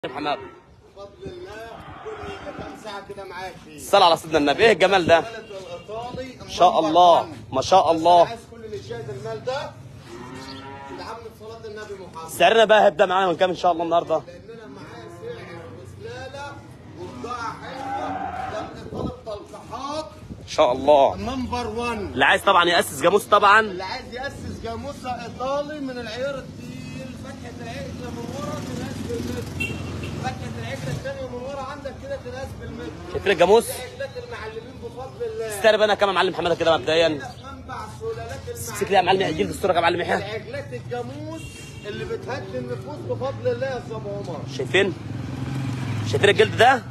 محمد بفضل الله كل كام ساعه كده معاك فيه صل على سيدنا النبي ايه الجمال ده الولد الايطالي ما شاء الله ما شاء الله عايز كل اللي شاهد المال ده يدعمنا بصلاه النبي محمد سعرنا بقى هيبدا معانا من كام ان شاء الله النهارده لاننا معايا سعر وسلاله وبضاعه حلوه ده ايطالي تلقيحات ان شاء الله نمبر 1 اللي عايز طبعا ياسس جاموس طبعا اللي عايز ياسس جاموسه ايطالي من العيار التقيل فتحه العجله من ورا تنقاس بالمتر فتحه العجله الثانيه من ورا عندك كده تنقاس بالمتر شايفين الجاموس دي عجلات المعلمين بفضل الله السعر بقى كام يا معلم حماده كده مبدئيا منبع سلالات امسك لي يا معلم جلد الصوره يا معلم يحيى العجلات الجاموس اللي بتهدي النفوس بفضل الله يا استاذ عمر شايفين شايفين الجلد ده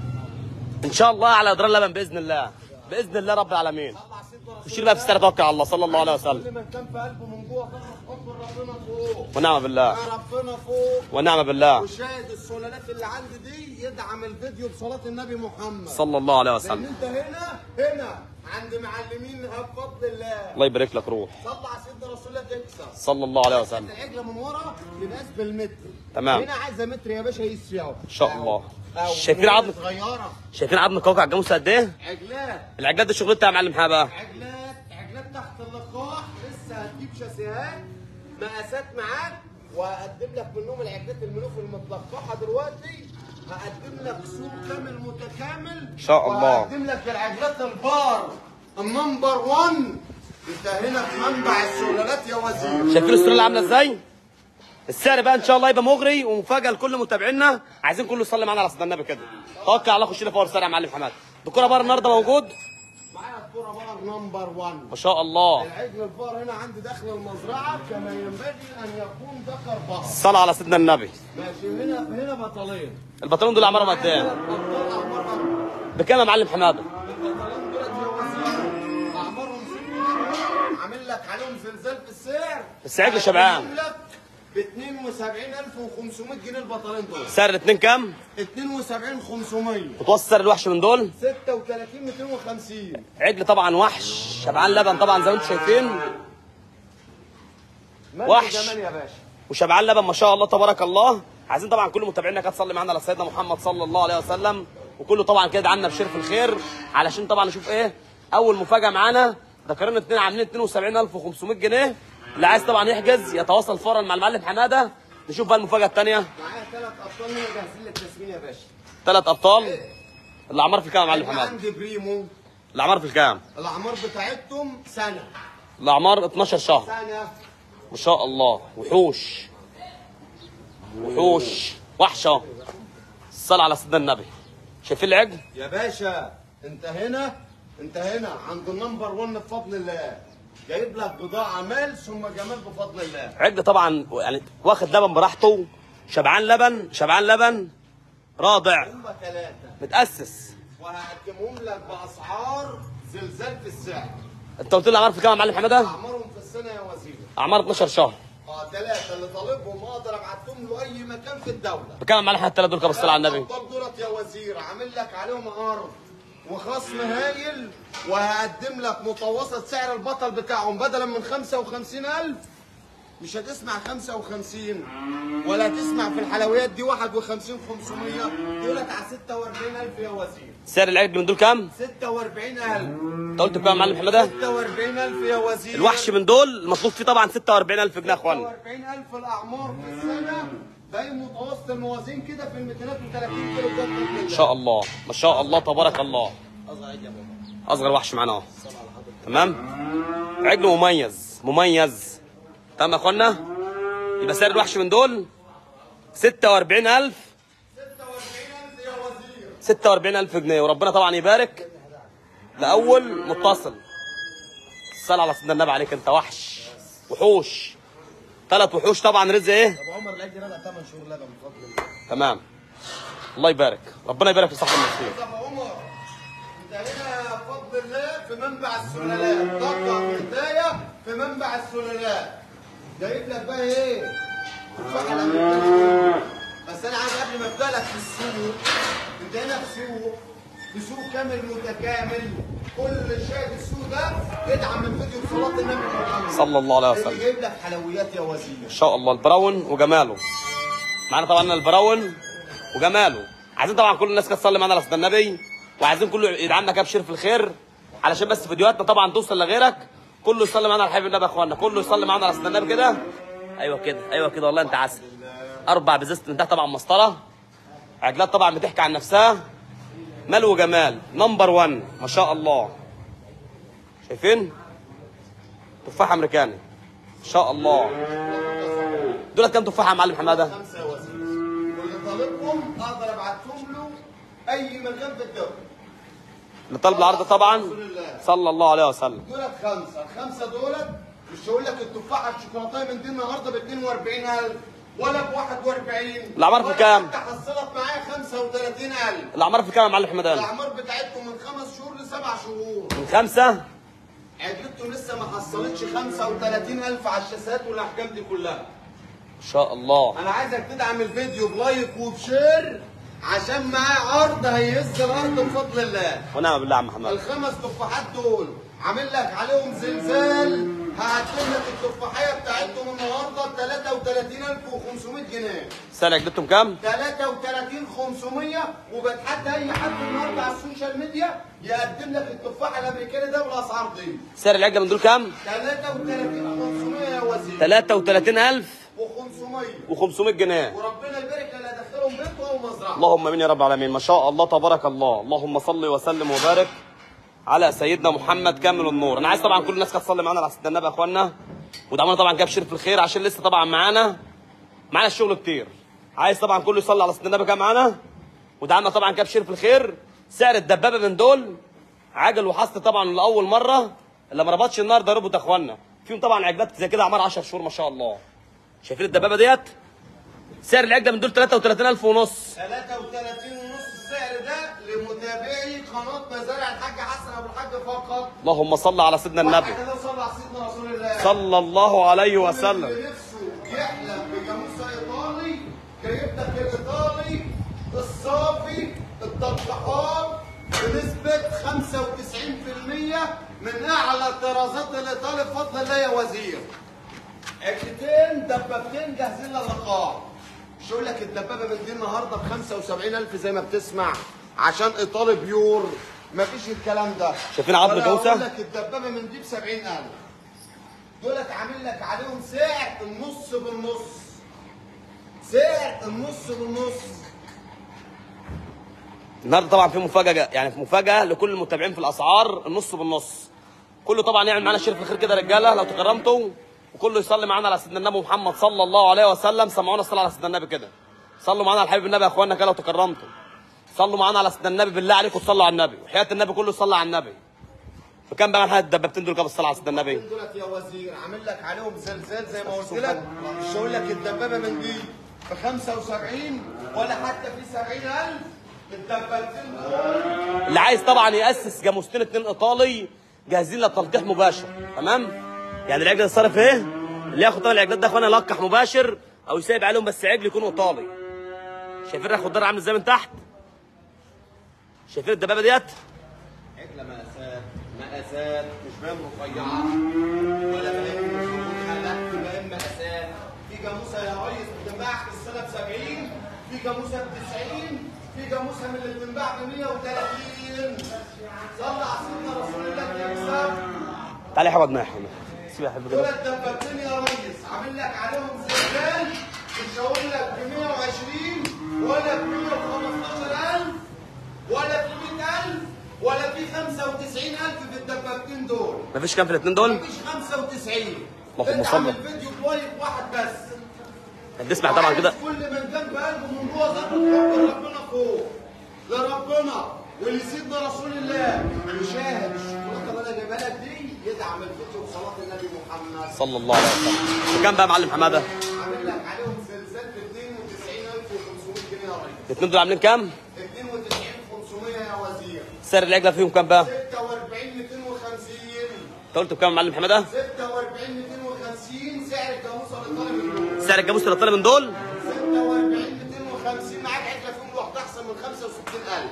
ان شاء الله على ادرار لبن باذن الله باذن الله رب العالمين طلع سيدنا رسول وشيل بقى في السعر توكل على الله صلى الله عليه وسلم كل من كان في قلبه من جوه فرح حب ربنا فوق ونعم بالله يا ربنا فوق ونعم بالله وشاهد السلالات اللي عندي دي يدعم الفيديو بصلاه النبي محمد صلى الله عليه لان وسلم انت هنا هنا عند معلمين بفضل الله الله يبارك لك روح طلع سيدنا رسول الله تكسر صلى الله عليه وسلم العجله من ورا ينقاس بالمتر تمام. هنا عايزه متر يا باشا يقيس فيها ان شاء الله أو شايفين عظم صغيره شايفين عظم الكوكع الجاموس قد ايه عجلات العجلات دي شغلتها يا معلم حماده بقى عجلات عجلات تحت اللقاح لسه هتجيب شاسيهات مقاسات معاك وهقدم لك منهم العجلات المنوف المتلقحه دلوقتي هقدم لك سوق كامل متكامل ان شاء الله. وهقدم لك العجلات البار النمبر 1 انت هنا في منبع السلالات يا وزير شايفين الصوره اللي عامله ازاي السعر بقى ان شاء الله يبقى مغري ومفاجاه لكل متابعينا عايزين كله يصلي معانا على سيدنا النبي كده توكل على الله خش لي فور سريع يا معلم حماد دكتوره بار النهارده موجود معايا الكوره بار نمبر 1 ما شاء الله العجل الفار هنا عندي داخل المزرعه كما ينبغي ان يكون ذكر بار الصلاه على سيدنا النبي ماشي هنا هنا بطلين البطلون دول اعمارهم قد ايه ثلاث ابطال اعمار اربعه بكام يا معلم حماده البطلين دولت يا وزير اعمارهم ست شهور عامل لك عليهم زلزال في السعر بس عجل شبعان. هقدمهم لك ب 72500 جنيه البطلين دول سعر الاثنين كام 72500 متوسط سعر الوحش من دول 36 250 عجل طبعا وحش شبعان لبن طبعا زي ما انتم شايفين مال وحش. الجمال يا باشا وشبعان لبن ما شاء الله تبارك الله عايزين طبعا كل متابعينا كده تصلي معانا على سيدنا محمد صلى الله عليه وسلم وكله طبعا كده عنا بشير في الخير علشان طبعا نشوف ايه اول مفاجاه معانا ذكرنا اتنين عاملين 72500 جنيه اللي عايز طبعا يحجز يتواصل فورا مع المعلم حماده نشوف بقى المفاجاه الثانيه معايا ثلاث ابطال هنا جاهزين للتسمين يا باشا ثلاث ابطال الاعمار في الكام يا معلم حماده عندي بريمو الاعمار في الكام الاعمار بتاعتهم سنه الاعمار 12 شهر سنه ما شاء الله وحوش وحوش وحشه الصلاة على سيدنا النبي شايفين العجل يا باشا انت هنا انت هنا عند النمبر 1 بفضل الله جايب لك بضاعه مال ثم جمال بفضل الله عجل طبعا يعني واخد لبن براحته شبعان لبن شبعان لبن راضع هم ثلاثه متأسس وهقدمهم لك باسعار زلزال في السعر انت قلت لي الاعمار في كام يا معلم حماده اعمارهم في السنه يا وزير اعمار 12 شهر اه ثلاثه اللي طالبهم اقدر ابعتهم له اي مكان في الدوله بكام يا معلم حماده الثلاثه دول كام الصلاه على النبي الابطال دولت يا وزير عامل لك عليهم عرض وخصم هايل وهقدم لك متوسط سعر البطل بتاعهم بدلا من 55000 مش هتسمع 55 ولا هتسمع في الحلويات دي 51 500 دولت على 46000 يا وزير سعر العجل من دول كام 46000 انت قلت بكام يا معلم حماده 46000 يا وزير الوحش من دول المطلوب فيه طبعا 46000 جنيه يا اخوانا 46000 الاعمار في السنه زي متوسط الموازين كده في ال 230 كيلو جرام ما شاء الله ما شاء الله تبارك الله اصغر عيد يا بابا اصغر وحش معانا اهو تمام عجل مميز مميز تمام يا اخوانا يبقى سعر الوحش من دول 46000 46000 يا وزير 46000 جنيه وربنا طبعا يبارك لاول متصل الصلاة على سيدنا النبي عليك انت وحش وحوش ثلاث وحوش طبعا رزق ايه ابو عمر الاجر انا 8 شهور لبن بفضل الله تمام الله يبارك ربنا يبارك في صاحب المسكين يا ابو عمر انت هنا بفضل الله في منبع السلالات تقطع في البدايه في منبع السلالات جايب لك بقى ايه تفاحه الامريكاني بس انا عايز قبل ما ابدا لك في السوق انت هنا في سوق في سوق كامل متكامل كل شيء في السوق ده يدعم من فيديو صلاه النبي محمد صلى الله عليه اللي وسلم جايب لك حلويات يا وزير ان شاء الله البراون وجماله معانا طبعا البراون وجماله عايزين طبعا كل الناس كده تصلي معانا على سيدنا النبي وعايزين كله يدعمنا كده بشير في الخير علشان بس فيديوهاتنا طبعا توصل لغيرك كله يصلي معانا على حبيب النبي يا اخوانا كله يصلي معانا على سيدنا النبي كده ايوه كده ايوه كده والله انت عسل اربع بزازة من تحت طبعا مسطره عجلات طبعا بتحكي عن نفسها مال وجمال نمبر 1 ما شاء الله شايفين تفاح امريكاني ما شاء الله دول كام تفاحه يا معلم حماده خمسة يا وزير واللي طالبهم اقدر ابعتهم له اي مكان في الدوري اللي طالب العرض طبعا صلى الله عليه وسلم دولت خمسة الخمسة دولت مش هقول لك التفاحة الشوكولاتاية من دي النهارده ب 42000 ولا ب 41 الأعمار في ولا كام؟ حتى حصلت معايا 35000 الاعمار في كام يا معلم حماده الأعمار بتاعتكم من خمس شهور لسبع شهور من خمسه عجلتكم لسه ما حصلتش 35000 على الشاشات والأحجام دي كلها ما شاء الله أنا عايزك تدعم الفيديو بلايك وبشير عشان معاه عرض هيهز الأرض بفضل الله ونعم بالله يا عم حماده الخمس تفاحات دول عامل لك عليهم زلزال هقدم لك التفاحيه بتاعتهم النهارده ب 33500 جنيه سعر عجلتهم كام 33500 وبتحدى اي حد النهارده على السوشيال ميديا يقدم لك التفاح الامريكاني ده بالاسعار دي سعر العجله من دول كام 33500 يا وزير 33500 و500 و500 جنيه وربنا يبارك اللي هيدخلهم بيته او مزرعه اللهم امين يا رب العالمين ما شاء الله تبارك الله اللهم صل وسلم وبارك على سيدنا محمد كامل النور انا عايز طبعا كل الناس كانت تصلي معانا على سيدنا النبي يا اخوانا ودعمونا طبعا كده بشير في الخير عشان لسه طبعا معانا معانا الشغل كتير عايز طبعا كله يصلي على سيدنا النبي كده معانا ودعمنا طبعا كده بشير في الخير سعر الدبابه من دول عجل وحصل طبعا لاول مره اللي ما ربطش النهارده ربط يا اخوانا فيهم طبعا عجلات زي كده اعمار 10 شهور ما شاء الله شايفين الدبابه ديت سعر العجله من دول 33000 ونص 33 ونص السعر ده لمتابعي قناه مزارع الحاج حسن ابو الحاج فقط اللهم صل على سيدنا النبي واحد كده صلى على سيدنا رسول الله صلى الله عليه اللي وسلم نفسه يحلم بجاموسه ايطالي جايب لك الايطالي الصافي التطبيقات بنسبة 95% من أعلى طرازات الإيطالي بفضل الله يا وزير. عجلتين دبابتين جاهزين للقاء. مش هقول لك الدبابة من دي النهاردة ب 75000 زي ما بتسمع عشان إيطالي بيور مفيش الكلام ده. شايفين عظم ولا جاموسة؟ هقول لك الدبابة من دي ب 70000. دولت عامل لك عليهم سعر النص بالنص سعر النص بالنص النهارده طبعا في مفاجاه يعني في مفاجاه لكل المتابعين في الاسعار النص بالنص كله طبعا يعمل معانا شير في الخير كده يا رجاله لو تكرمتوا وكله يصلي معانا على سيدنا النبي محمد صلى الله عليه وسلم سمعونا الصلاه على سيدنا النبي كده صلوا معانا على حبيب النبي يا اخوانا كده لو تكرمتوا صلوا معانا على سيدنا النبي بالله عليكم صلوا على النبي وحياه النبي كله صلى على النبي فكان بقى حد الدبابتين دول كده بالصلاه على سيدنا النبي دولت يا وزير عامل لك عليهم زلزال زي ما قلت لك مش هقول لك الدبابه من دي ب 75 ولا حتى في 70000 الدبابتين دول اللي عايز طبعا ياسس جاموستين اتنين ايطالي جاهزين للتلقيح مباشر تمام يعني العجل الصرف ايه اللي ياخد طبعا العجلات ده يا اخوانا يلقح مباشر او يسيب عليهم بس عجل يكون ايطالي شايفين الريح والضر عامل ازاي من تحت شايفين الدبابه ديت عجله مقاسات مقاسات مش باين رفيعه ولا باين مش لا باين مقاسات في جاموسه يا ريس بتنباع في السنه ب 70 في جاموسه ب 90 في جاموسه من اللي بتنباع ب 130 صلى على سيدنا رسول الله يكسب تعالى يا حمد معايا يا حمد سيب يا حبيبي دول كده الدبابتين يا ريس عامل لك عليهم زلزال مش هقول لك ب 120 ولا ب 115000 ولا ب 100000 ولا في 95000 في الدبابتين دول مفيش كام في الاثنين دول مفيش 95 اللهم صل. ادعم الفيديو بلايك واحد بس هتسمع طبعا كده وعايز كل من جنب قلبه من جوه ذنبه تحب ربنا فوق لربنا ولسيدنا رسول الله يشاهد الشوكولاته اللي انا جايبها لك دي يدعم الفيديو بصلاه النبي محمد صلى الله عليه وسلم وكام بقى يا معلم حماده عامل لك عليهم زلزال ب 92500 جنيه يا ريس الاثنين دول عاملين كام 92500 يا وزير سعر العجله فيهم كام بقى 46 250 انت قلت بكام يا معلم حماده 46 250 سعر الجاموسه الايطالي من دول سعر الجاموس اللي طالع من دول 46 250 معاك عجله فيهم لوحدها احسن من 65000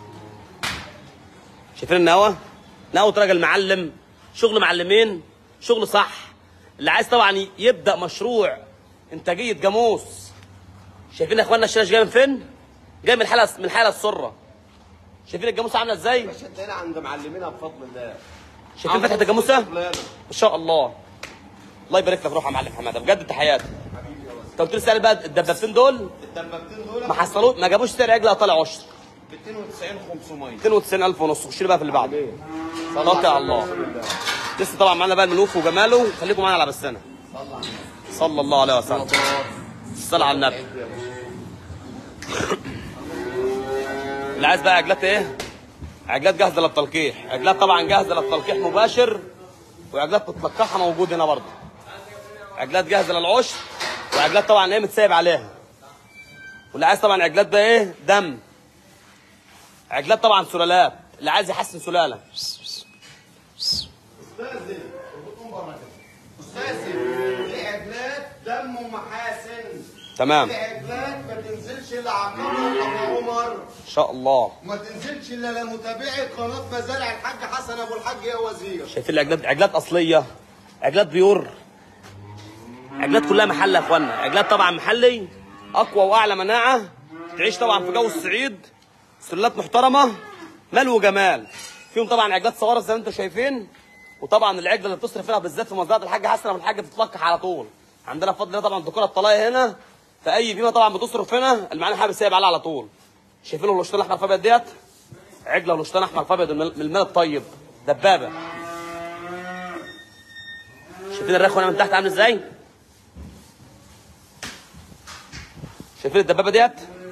شايفين النهوة؟ نهوة راجل معلم شغل معلمين شغل صح اللي عايز طبعا يبدا مشروع انتاجيه جاموس شايفين يا اخوانا الشاشه جايه من فين؟ جاي من الحاله من الحاله السره شايفين الجاموسه عامله ازاي يا باشا تلاقينا عند معلمينها بفضل الله شايفين فتحه الجاموسه شغلانة. ما شاء الله الله يبارك لك روح يا معلم حماده بجد تحياتي انت قلت لي سعر بقى الدبابتين دول الدبابتين دول ما حصلوش ما جابوش سعر عجله طالع عشر ب 92 500 92000 ونص خش لي بقى في اللي بعده توكل على الله لسه طبعا معانا بقى الملوك وجماله خليكم معانا على بسنا صلى الله عليه وسلم الصلاة على النبي اللي عايز بقى عجلات ايه؟ عجلات جاهزة للتلقيح عجلات طبعا جاهزة للتلقيح مباشر وعجلات بتلقحها موجود هنا برضه عجلات جاهزة للعشر وعجلات طبعا ايه متسايب عليها واللي عايز طبعا عجلات بقى ايه؟ دم عجلات طبعا سلالات اللي عايز يحسن سلاله استاذي وبتقوم بره كده استاذي العجلات دم ومحاسن تمام العجلات ما تنزلش الا عمار ولا ابو عمر ان شاء الله ما تنزلش الا لمتابعي قناه مزارع الحاج حسن ابو الحاج يا وزير شايفين العجلات عجلات اصليه عجلات بيور عجلات كلها محل يا اخوانا عجلات طبعا محلي اقوى واعلى مناعه تعيش طبعا في جو الصعيد سلالات محترمه مال وجمال فيهم طبعا عجلات صغيره زي ما انتم شايفين وطبعا العجله اللي بتصرف هنا بالذات في مزرعه الحاج حسن ابو الحاج بتتلقح على طول عندنا بفضل الله طبعا دكوره الطلايه هنا فاي بيمه طبعا بتصرف هنا المعلم حابب سايب عليها على طول شايفين الوشطان الاحمر فابيض ديت عجله الوشطان احمر فابيض من من المال الطيب دبابه شايفين الرخوه هنا من تحت عامل ازاي شايفين الدبابه ديت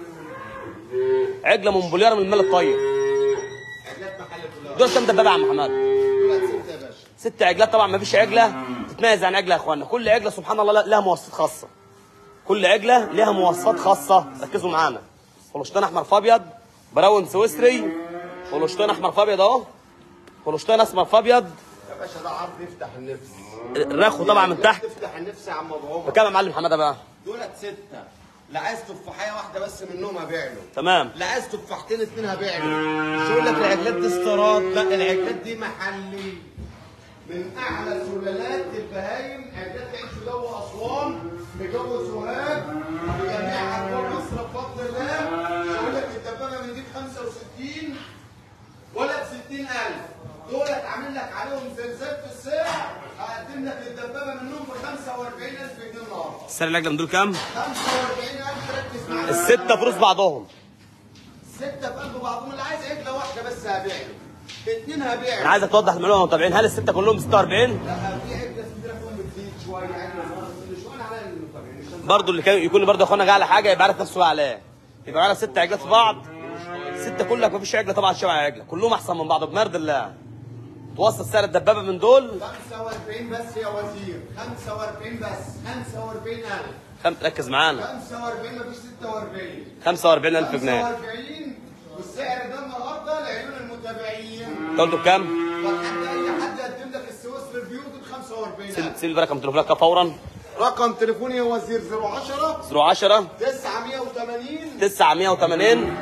عجله منبليره من المال الطيب عجلات محل كلها دول كام دبابه يا عم حماد دول ست يا باشا ست عجلات طبعا ما فيش عجله تتميز عن عجله يا اخوانا كل عجله سبحان الله لها مواصفات خاصه كل عجله لها مواصفات خاصه ركزوا معانا فلوشتان احمر فابيض براون سويسري فلوشتان احمر فابيض اهو فلوشتان اسمر فابيض يا باشا ده عرض يفتح النفس الرخو طبعا من تحت تفتح النفس يا عم ابو عمر بكام يا معلم حماده بقى دولت ستة لا عايز تفاحية واحدة بس منهم هبيع له تمام لا عايز تفاحتين اتنين هبيع له مش يقول لك العجلات دي استيراد لا العجلات دي محلي من اعلى سلالات البهايم عجلات تعيش في جو اسوان في جو سوهاج في جميع اكبر مصر بفضل الله يقول لك الدبابه من دي ب 65 ولا ب 60000 دولت عامل لك عليهم زلزال في السعر هقدم لك الدبابه منهم ب 45000 جنيه النهارده سعر العجله من دول كام 45000 ركز معايا السته فلوس بعضهم ستة في قلب بعضهم اللي عايز عجلة واحدة بس هبيع له اتنين هبيع انا له عايزك توضح للمعلومه المتابعين هل السته كلهم 46 لا في عجلة كبيرة فيهم بتزيد شوية عجلة صغيرة بتزيد شوية على المتابعين عشان برضه اللي كان يكون برضه اخوانا جه على حاجه يبقى عارف نفسه عليه يبقى معانا ست عجلات في بعض ستة كلك مفيش عجله طبعا شبه عجله كلهم احسن من بعض بمرد الله توصل سعر الدبابه من دول 45 بس يا وزير 45 بس 45000 خم... ركز معانا 45 مفيش 46 45000 جنيه 45 والسعر ده النهارده لعيون المتابعين انت قلته بكام؟ فحد اي حد يقدم لك السويس ريفيو ب 45000 سيب سيب لي رقم تليفونك فورا رقم تليفوني يا وزير 010 010 980 980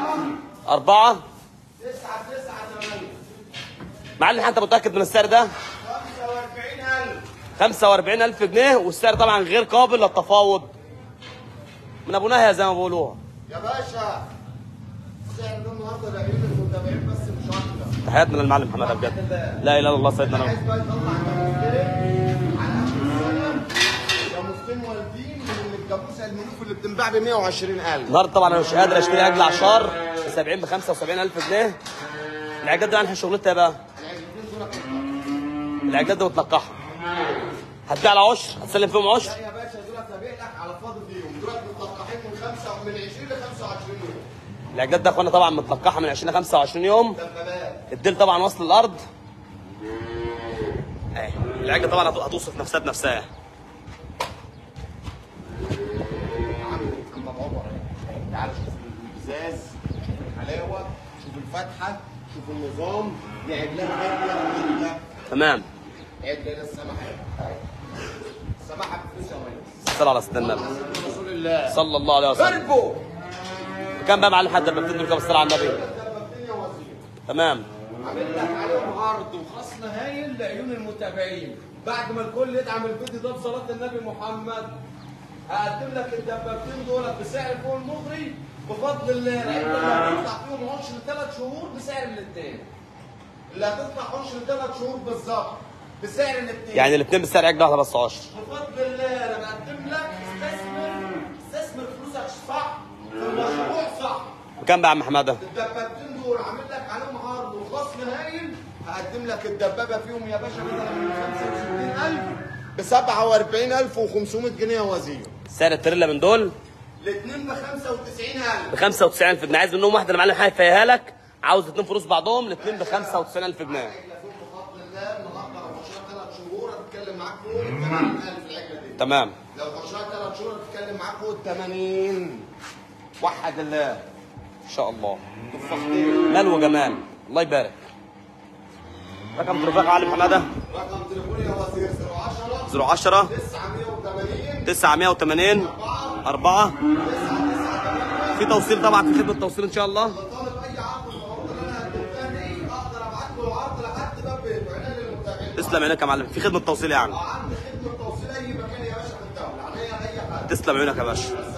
4 998 معلم انت متاكد من السعر ده 45000 45000 جنيه والسعر طبعا غير قابل للتفاوض من ابو نهيه زي ما بيقولوها يا باشا السعر ده النهارده لعيون المتابعين بس مش اكتر تحياتنا للمعلم حماده بجد لا اله الا الله سيدنا عايز نبي بقى يطلع جاموستين على اخر السنه جاموستين والدين من الجاموسه الملوك اللي بتنباع ب 120000 النهارده طبعا انا مش قادر اشتري عجل عشار ب 70 ب 75000 جنيه العجلات دي عنها شغلتها إيه بقى العجلتين دول أكتر. العجلات دي متلقحه هتبيع على عشر هتسلم فيهم عشر لا يا باشا دولت هبيع لك على فاضي فيهم دولت متلقحين من خمسه من 20 ل 25 يوم العجلات ده اخوانا طبعا متلقحه من 20 ل 25 يوم دبابات الديل طبعا وصل الارض اهي العجله طبعا هت- هتوصف نفسها بنفسها عم محمد عمر تعال شوف الازاز شوف الحلاوه شوف الفتحه شوف النظام دي عجلات هاديه وشيكه تمام عجله السماحه السماحه بفلوس يا ريس صلى على سيدنا النبي رسول الله صلى الله عليه وسلم ضربوا كم بقى معلم حد لما بتدوا كم الصلاه على النبي دبابتين يا وزير تمام عامل لك عليهم عرض وخصم هايل لعيون المتابعين بعد ما الكل يدعم الفيديو ده بصلاه النبي محمد هقدم لك الدبابتين دول بسعر فوق المغري بفضل الله العده اللي هتطلع فيهم عشر ثلاث شهور بسعر الاثنين اللي هتطلع عشر ثلاث شهور بالظبط بسعر الاثنين يعني الاثنين بسعر عجله واحده بس 10 بفضل الله انا بقدم لك استثمر استثمر فلوسك صح في المشروع صح بكام بقى يا عم حماده؟ الدبابتين دول عامل لك عليهم عرض وخصم هايل هقدم لك الدبابه فيهم يا باشا بدل من 65000 ب 47500 جنيه وزير سعر التريلا من دول الاثنين ب 95000 ب 95000 جنيه عايز منهم واحده المعلم هيفيها لك عاوز اثنين فلوس بعضهم الاثنين ب 95000 جنيه عجله فيهم بفضل الله النهارده لو خشها ثلاث شهور هتتكلم معاك فوق ال 80000 العجله دي تمام لو خشها ثلاث شهور هتتكلم معاك فوق ال 80 وحد الله ان شاء الله تفاحتين مال وجمال الله يبارك رقم تليفونك يا معلم حماده رقم تليفوني يا وزير 010 010 980 980 4 في توصيل طبعا في خدمه توصيل ان شاء الله طالب اي عرض النهارده اللي انا قدمتها دي اقدر ابعت له العرض لحد باب بيته عينيا للمتابعين تسلم عينك يا معلم في خدمه توصيل يعني عندي خدمه توصيل اي مكان يا باشا في الدوله عينيا لاي حد تسلم عينك يا باشا